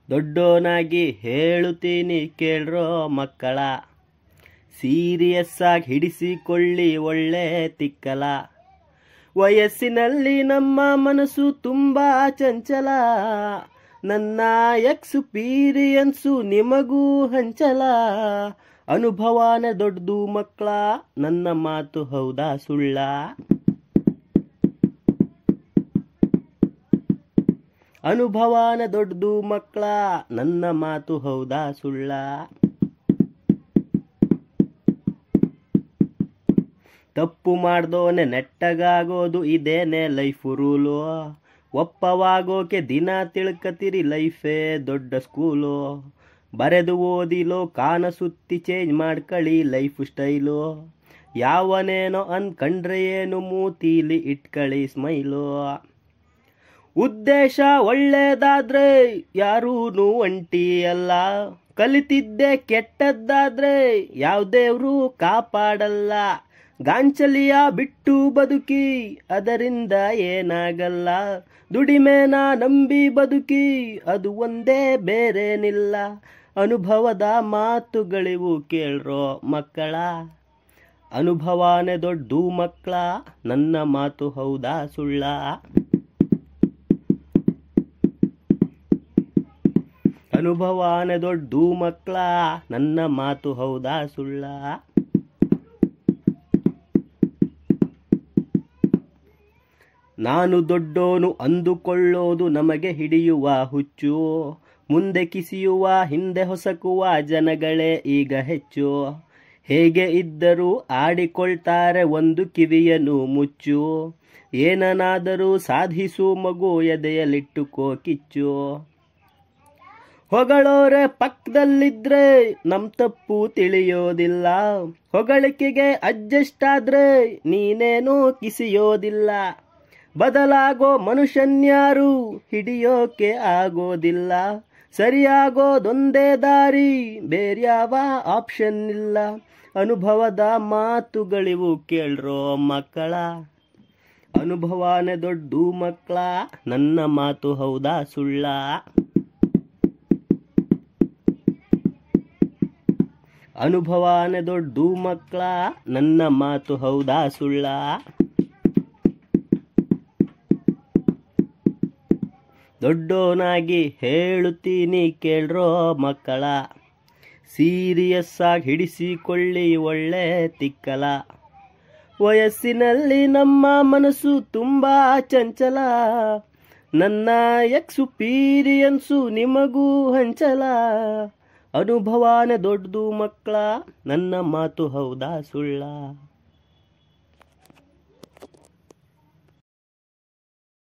ದೊಡ್ಡೋನಾಗಿ ಹೇಳುತ್ತೀನಿ ಕೇಳ್ರೋ ಮಕ್ಕಳ ಸೀರಿಯಸ್ ಆಗಿ ಹಿಡಿಸಿಕೊಳ್ಳಿ ಒಳ್ಳೆ ತಿಕ್ಕಲ ವಯಸ್ಸಿನಲ್ಲಿ ನಮ್ಮ ಮನಸ್ಸು ತುಂಬಾ ಚಂಚಲ ನನ್ನ ಎಕ್ಸ್ಪೀರಿಯನ್ಸು ನಿಮಗೂ ಹಂಚಲ ಅನುಭವನ ದೊಡ್ಡದು ಮಕ್ಕಳ ನನ್ನ ಮಾತು ಹೌದಾ ಸುಳ್ಳ ಅನುಭವನ ದೊಡ್ಡದು ಮಕ್ಕಳ ನನ್ನ ಮಾತು ಹೌದಾ ಸುಳ್ಳ ತಪ್ಪು ಮಾಡ್ದೋನೆ ನೆಟ್ಟಗಾಗೋದು ಇದೇನೆ ಲೈಫ್ ರೂಲು ಒಪ್ಪವಾಗೋಕೆ ದಿನ ತಿಳ್ಕತಿರಿ ಲೈಫೇ ದೊಡ್ಡ ಸ್ಕೂಲು ಬರೆದು ಓದಿಲೋ ಕಾನ ಸುತ್ತಿ ಚೇಂಜ್ ಮಾಡ್ಕೊಳ್ಳಿ ಲೈಫ್ ಸ್ಟೈಲು ಯಾವನೇನೋ ಅನ್ಕಂಡ್ರೆ ಏನು ಮೂತೀಲಿ ಇಟ್ಕೊಳ್ಳಿ ಸ್ಮೈಲು ಉದ್ದೇಶ ಒಳ್ಳೇದಾದ್ರೆ ಯಾರೂನು ಒಂಟಿ ಅಲ್ಲ ಕಲಿತಿದ್ದೆ ಕೆಟ್ಟದ್ದಾದ್ರೆ ಯಾವ್ದೇವ್ರು ಕಾಪಾಡಲ್ಲ ಗಾಂಚಲಿಯ ಬಿಟ್ಟು ಬದುಕಿ ಅದರಿಂದ ಏನಾಗಲ್ಲ ದುಡಿಮೆನ ನಂಬಿ ಬದುಕಿ ಅದು ಒಂದೇ ಬೇರೇನಿಲ್ಲ ಅನುಭವದ ಮಾತುಗಳಿವು ಕೇಳ್ರೋ ಮಕ್ಕಳ ಅನುಭವನೇ ದೊಡ್ಡ ಮಕ್ಕಳ ನನ್ನ ಮಾತು ಹೌದಾ ಸುಳ್ಳ ಅನುಭವನೇ ದೊಡ್ಡ ಮಕ್ಕಳ ನನ್ನ ಮಾತು ಹೌದಾ ಸುಳ್ಳ ನಾನು ದೊಡ್ಡೋನು ಅಂದುಕೊಳ್ಳೋದು ನಮಗೆ ಹಿಡಿಯುವ ಹುಚ್ಚು ಮುಂದೆ ಕಿಸಿಯುವ ಹಿಂದೆ ಹೊಸಕುವ ಜನಗಳೇ ಈಗ ಹೆಚ್ಚು ಹೇಗೆ ಇದ್ದರೂ ಆಡಿಕೊಳ್ತಾರೆ ಒಂದು ಕಿವಿಯನ್ನು ಮುಚ್ಚು ಏನನಾದರೂ ಸಾಧಿಸು ಮಗು ಎದೆಯಲ್ಲಿಟ್ಟುಕೋ ಕಿಚ್ಚು ಹೊಗಳೋರೆ ಪಕ್ಕದಲ್ಲಿದ್ರೆ ನಮ್ ತಪ್ಪು ತಿಳಿಯೋದಿಲ್ಲ ಹೊಗಳಿಕೆಗೆ ಅಡ್ಜಸ್ಟ್ ಆದ್ರೆ ನೀನೇನೂ ಕಿಸಿಯೋದಿಲ್ಲ ಬದಲಾಗೋ ಮನುಷ್ಯನ್ಯಾರು ಹಿಡಿಯೋಕೆ ಆಗೋದಿಲ್ಲ ಸರಿಯಾಗೋದೊಂದೇ ದಾರಿ ಬೇರ್ಯಾವ ಆಪ್ಷನ್ ಇಲ್ಲ ಅನುಭವದ ಮಾತುಗಳಿವು ಕೇಳ್ರೋ ಮಕ್ಕಳ ಅನುಭವನೇ ದೊಡ್ಡ ಮಕ್ಕಳ ನನ್ನ ಮಾತು ಹೌದಾ ಸುಳ್ಳ ಅನುಭವನೇ ದೊಡ್ಡ ಮಕ್ಕಳ ನನ್ನ ಮಾತು ಹೌದಾ ಸುಳ್ಳ ದೊಡ್ಡೋನಾಗಿ ಹೇಳುತ್ತೀನಿ ಕೇಳ್ರೋ ಮಕ್ಕಳ ಸೀರಿಯಸ್ ಆಗಿ ಹಿಡಿಸಿಕೊಳ್ಳಿ ಒಳ್ಳೆ ತಿಕ್ಕಲ ವಯಸ್ಸಿನಲ್ಲಿ ನಮ್ಮ ಮನಸ್ಸು ತುಂಬಾ ಚಂಚಲ ನನ್ನ ಎಕ್ಸ್ಪೀರಿಯನ್ಸು ನಿಮಗೂ ಹಂಚಲ ಅನುಭವನೇ ದೊಡ್ಡದು ಮಕ್ಕಳ ನನ್ನ ಮಾತು ಹೌದಾ ಸುಳ್ಳ